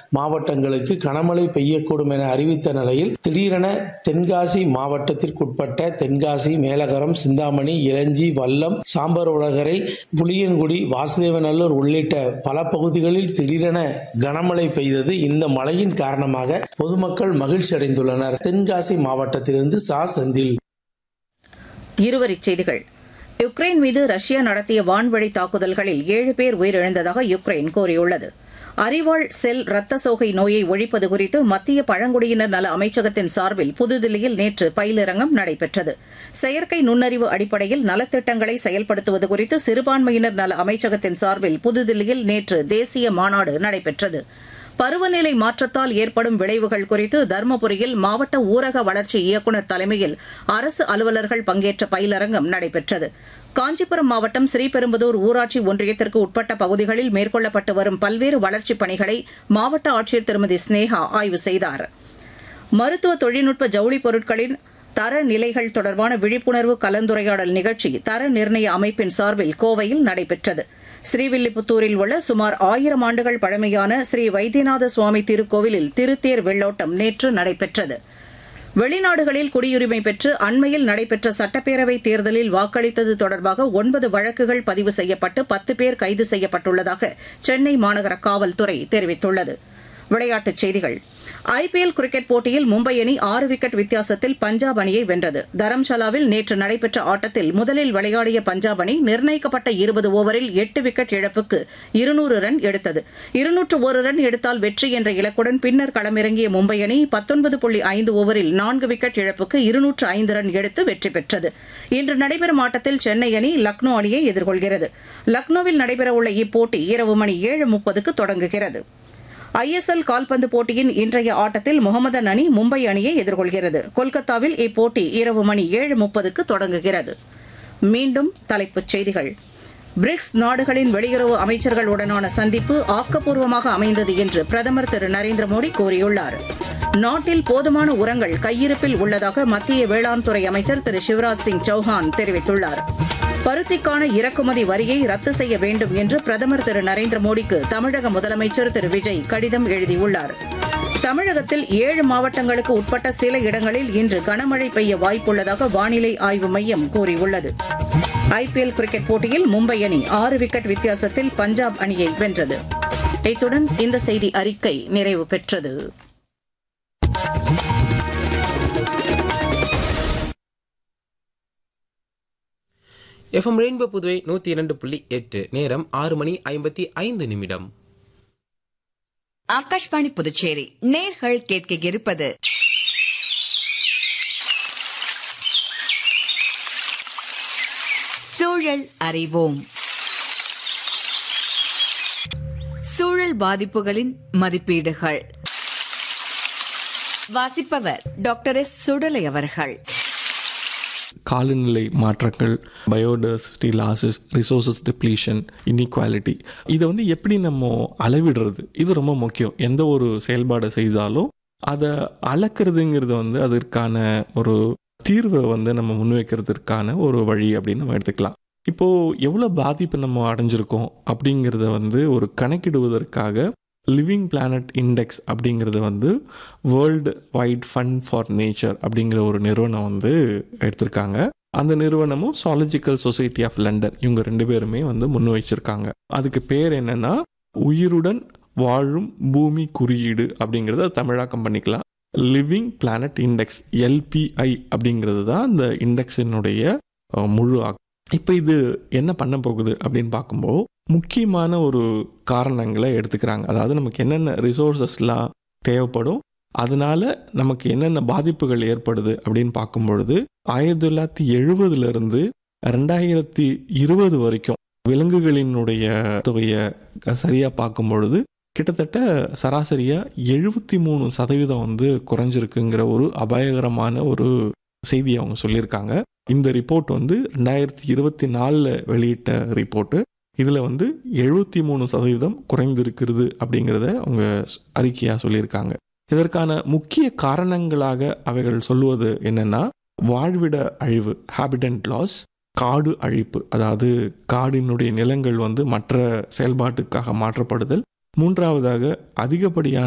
மாவட்டங்களுக்கு கனமழை பெய்யக்கூடும் என அறிவித்த நிலையில் திடீரென தென்காசி மாவட்டத்திற்குட்பட்ட தென்காசி மேலகரம் சிந்தாமணி இளஞ்சி வல்லம் சாம்பர் உலகரை புளியங்குடி வாசுதேவநல்லூர் உள்ளிட்ட பல பகுதிகளில் திடீரென கனமழை பெய்தது இந்த மழையின் காரணமாக பொதுமக்கள் மகிழ்ச்சி அடைந்துள்ளனர் தென்காசி மாவட்டத்திலிருந்து சா செந்தில் இருவரிச் செய்திகள் யுக்ரைன் மீது ரஷ்யா நடத்திய வான்வழி தாக்குதல்களில் ஏழு பேர் உயிரிழந்ததாக யுக்ரைன் கூறியுள்ளது அறிவாள் செல் ரத்த சோகை நோயை ஒழிப்பது குறித்து மத்திய பழங்குடியினர் நல அமைச்சகத்தின் சார்பில் புதுதில்லியில் நேற்று பயிலரங்கம் நடைபெற்றது செயற்கை நுண்ணறிவு அடிப்படையில் நலத்திட்டங்களை செயல்படுத்துவது குறித்து சிறுபான்மையினர் நல அமைச்சகத்தின் சார்பில் புதுதில்லியில் நேற்று தேசிய மாநாடு நடைபெற்றது பருவநிலை மாற்றத்தால் ஏற்படும் விளைவுகள் குறித்து தருமபுரியில் மாவட்ட ஊரக வளர்ச்சி இயக்குநர் தலைமையில் அரசு அலுவலர்கள் பங்கேற்ற பயிலரங்கம் நடைபெற்றது காஞ்சிபுரம் மாவட்டம் ஸ்ரீபெரும்புதூர் ஊராட்சி ஒன்றியத்திற்கு உட்பட்ட பகுதிகளில் மேற்கொள்ளப்பட்டு வரும் பல்வேறு வளர்ச்சிப் பணிகளை மாவட்ட ஆட்சியர் திருமதி ஸ்னேகா ஆய்வு செய்தார் மருத்துவ தொழில்நுட்ப ஜவுளி பொருட்களின் தர நிலைகள் தொடர்பான விழிப்புணர்வு கலந்துரையாடல் நிகழ்ச்சி தர நிர்ணய அமைப்பின் சார்பில் கோவையில் நடைபெற்றது ஸ்ரீவில்லிபுத்தூரில் உள்ள சுமார் ஆயிரம் ஆண்டுகள் பழமையான ஸ்ரீ வைத்தியநாத சுவாமி திருக்கோவிலில் திருத்தேர் வெள்ளோட்டம் நேற்று நடைபெற்றது வெளிநாடுகளில் குடியுரிமை பெற்று அண்மையில் நடைபெற்ற சட்டப்பேரவைத் தேர்தலில் வாக்களித்தது தொடர்பாக ஒன்பது வழக்குகள் பதிவு செய்யப்பட்டு பத்து பேர் கைது செய்யப்பட்டுள்ளதாக சென்னை மாநகர காவல்துறை தெரிவித்துள்ளது விளையாட்டுச் செய்திகள் ஐபிஎல் கிரிக்கெட் போட்டியில் மும்பை அணி ஆறு விக்கெட் வித்தியாசத்தில் பஞ்சாப் அணியை வென்றது தரம்ஷாலாவில் நேற்று நடைபெற்ற ஆட்டத்தில் முதலில் விளையாடிய பஞ்சாப் அணி நிர்ணயிக்கப்பட்ட இருபது ஓவரில் எட்டு விக்கெட் இழப்புக்கு இருநூறு ரன் எடுத்தது இருநூற்று ஒரு ரன் எடுத்தால் வெற்றி என்ற இலக்குடன் பின்னர் களமிறங்கிய மும்பை அணி பத்தொன்பது புள்ளி ஐந்து ஓவரில் நான்கு விக்கெட் இழப்புக்கு இருநூற்று ஐந்து ரன் எடுத்து வெற்றி பெற்றது இன்று நடைபெறும் ஆட்டத்தில் சென்னை அணி லக்னோ அணியை எதிர்கொள்கிறது லக்னோவில் நடைபெறவுள்ள இப்போட்டி இரவு மணி ஏழு முப்பதுக்கு தொடங்குகிறது ஐஎஸ்எல் கால்பந்து போட்டியின் இன்றைய ஆட்டத்தில் முகமதன் அணி மும்பை அணியை எதிர்கொள்கிறது கொல்கத்தாவில் இப்போட்டி இரவு மணி ஏழு முப்பதுக்கு தொடங்குகிறது மீண்டும் தலைப்புச் செய்திகள் பிரிக்ஸ் நாடுகளின் வெளியுறவு அமைச்சர்களுடனான சந்திப்பு ஆக்கப்பூர்வமாக அமைந்தது என்று பிரதமர் திரு நரேந்திர மோடி கூறியுள்ளார் நாட்டில் போதுமான உரங்கள் கையிருப்பில் உள்ளதாக மத்திய வேளாண் துறை அமைச்சர் திரு சிவராஜ் சிங் சௌஹான் தெரிவித்துள்ளார் பருத்திக்கான இறக்குமதி வரியை ரத்து செய்ய வேண்டும் என்று பிரதமர் திரு நரேந்திர மோடிக்கு தமிழக முதலமைச்சர் திரு விஜய் கடிதம் எழுதியுள்ளார் தமிழகத்தில் ஏழு மாவட்டங்களுக்கு உட்பட்ட சில இடங்களில் இன்று கனமழை பெய்ய வாய்ப்புள்ளதாக வானிலை ஆய்வு மையம் கூறியுள்ளது ஐபிஎல் கிரிக்கெட் போட்டியில் மும்பை அணி ஆறு விக்கெட் வித்தியாசத்தில் பஞ்சாப் அணியை வென்றது இத்துடன் இந்த செய்தி அறிக்கை நிறைவு பெற்றது எஃப்எம் ரெயின்போ புதுவை நூத்தி இரண்டு புள்ளி எட்டு நேரம் ஆறு மணி ஐம்பத்தி ஐந்து நிமிடம் ஆகாஷ்வாணி புதுச்சேரி நேர்கள் கேட்க இருப்பது சூழல் அறிவோம் சூழல் பாதிப்புகளின் மதிப்பீடுகள் வாசிப்பவர் டாக்டர் எஸ் சுடலை அவர்கள் காலநிலை மாற்றங்கள் biodiversity losses resources depletion inequality இதை வந்து எப்படி நம்ம அளவிடுறது இது ரொம்ப முக்கியம் எந்த ஒரு செயல்பாடை செய்தாலும் அதை அளக்கிறதுங்கிறது வந்து அதற்கான ஒரு தீர்வை வந்து நம்ம முன்வைக்கிறதுக்கான ஒரு வழி அப்படின்னு நம்ம எடுத்துக்கலாம் இப்போது எவ்வளோ பாதிப்பு நம்ம அடைஞ்சிருக்கோம் அப்படிங்கிறத வந்து ஒரு கணக்கிடுவதற்காக லிவிங் பிளானட் இண்டெக்ஸ் அப்படிங்கிறது வந்து world wide fund for nature அப்படிங்கிற ஒரு நிறுவனம் வந்து எடுத்திருக்காங்க அந்த நிறுவனமும் சாலஜிக்கல் சொசைட்டி ஆஃப் லண்டன் இவங்க ரெண்டு பேருமே வந்து முன் வச்சிருக்காங்க அதுக்கு பேர் என்னன்னா உயிருடன் வாழும் பூமி குறியீடு அப்படிங்கிறத தமிழாக்கம் பண்ணிக்கலாம் லிவிங் பிளானட் இண்டெக்ஸ் எல்பிஐ அப்படிங்கிறது தான் அந்த இண்டெக்ஸினுடைய அஹ், முழு ஆக்கம் இப்போ இது என்ன பண்ண போகுது அப்படின்னு பார்க்கும்போது முக்கியமான ஒரு காரணங்களை எடுத்துக்கிறாங்க அதாவது நமக்கு என்னென்ன ரிசோர்ஸஸ்லாம் தேவைப்படும் அதனால நமக்கு என்னென்ன பாதிப்புகள் ஏற்படுது அப்படின்னு பார்க்கும் பொழுது ஆயிரத்தி தொள்ளாயிரத்தி எழுபதுலேருந்து ரெண்டாயிரத்தி இருபது வரைக்கும் விலங்குகளினுடைய தொகையை சரியாக பார்க்கும் பொழுது கிட்டத்தட்ட சராசரியாக எழுபத்தி மூணு சதவீதம் வந்து குறைஞ்சிருக்குங்கிற ஒரு அபாயகரமான ஒரு செய்தியை அவங்க சொல்லியிருக்காங்க இந்த ரிப்போர்ட் வந்து ரெண்டாயிரத்தி இருபத்தி நாலில் வெளியிட்ட ரிப்போர்ட்டு இதில் வந்து எழுபத்தி மூணு சதவீதம் குறைந்திருக்கிறது அப்படிங்கிறத அவங்க அறிக்கையாக சொல்லியிருக்காங்க இதற்கான முக்கிய காரணங்களாக அவைகள் சொல்லுவது என்னன்னா வாழ்விட அழிவு ஹாபிடன்ட் லாஸ் காடு அழிப்பு அதாவது காடினுடைய நிலங்கள் வந்து மற்ற செயல்பாட்டுக்காக மாற்றப்படுதல் மூன்றாவதாக அதிகப்படியான